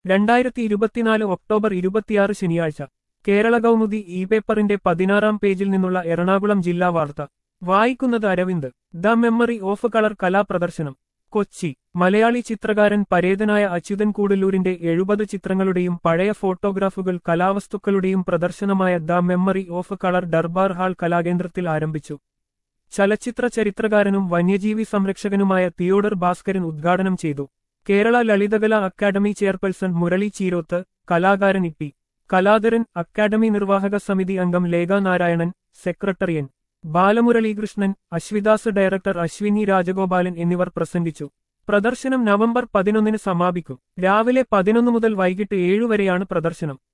രണ്ടായിരത്തി ഇരുപത്തിനാല് ഒക്ടോബർ ഇരുപത്തിയാറ് ശനിയാഴ്ച കേരള കൗമുദി ഇ പേപ്പറിന്റെ പതിനാറാം പേജിൽ നിന്നുള്ള എറണാകുളം ജില്ലാ വാർത്ത വായിക്കുന്നത് Aravind the memory of colour കലാപ്രദർശനം കൊച്ചി മലയാളി ചിത്രകാരൻ പരേതനായ അച്യുതൻ കൂടല്ലൂരിന്റെ എഴുപത് ചിത്രങ്ങളുടെയും പഴയ ഫോട്ടോഗ്രാഫുകൾ കലാവസ്തുക്കളുടെയും പ്രദർശനമായ the memory of colour Durbar hall കലാകേന്ദ്രത്തിൽ ആരംഭിച്ചു ചലച്ചിത്ര ചരിത്രകാരനും വന്യജീവി സംരക്ഷകനുമായ തിയോഡർ ഭാസ്കരൻ ഉദ്ഘാടനം ചെയ്തു കേരള ലളിതകല അക്കാദമി ചെയർപേഴ്സൺ മുരളി ചീരോത്ത് കലാകാരൻ ഇ കലാധരൻ അക്കാദമി നിർവാഹക സമിതി അംഗം Lekha Narayanan secretary N Balamuralikrishnan Ashwidas director Ashwini Rajagopalan എന്നിവർ പ്രസംഗിച്ചു പ്രദർശനം നവംബർ പതിനൊന്നിന് സമാപിക്കും രാവിലെ പതിനൊന്ന് മുതൽ വൈകിട്ട് ഏഴു വരെയാണ് പ്രദർശനം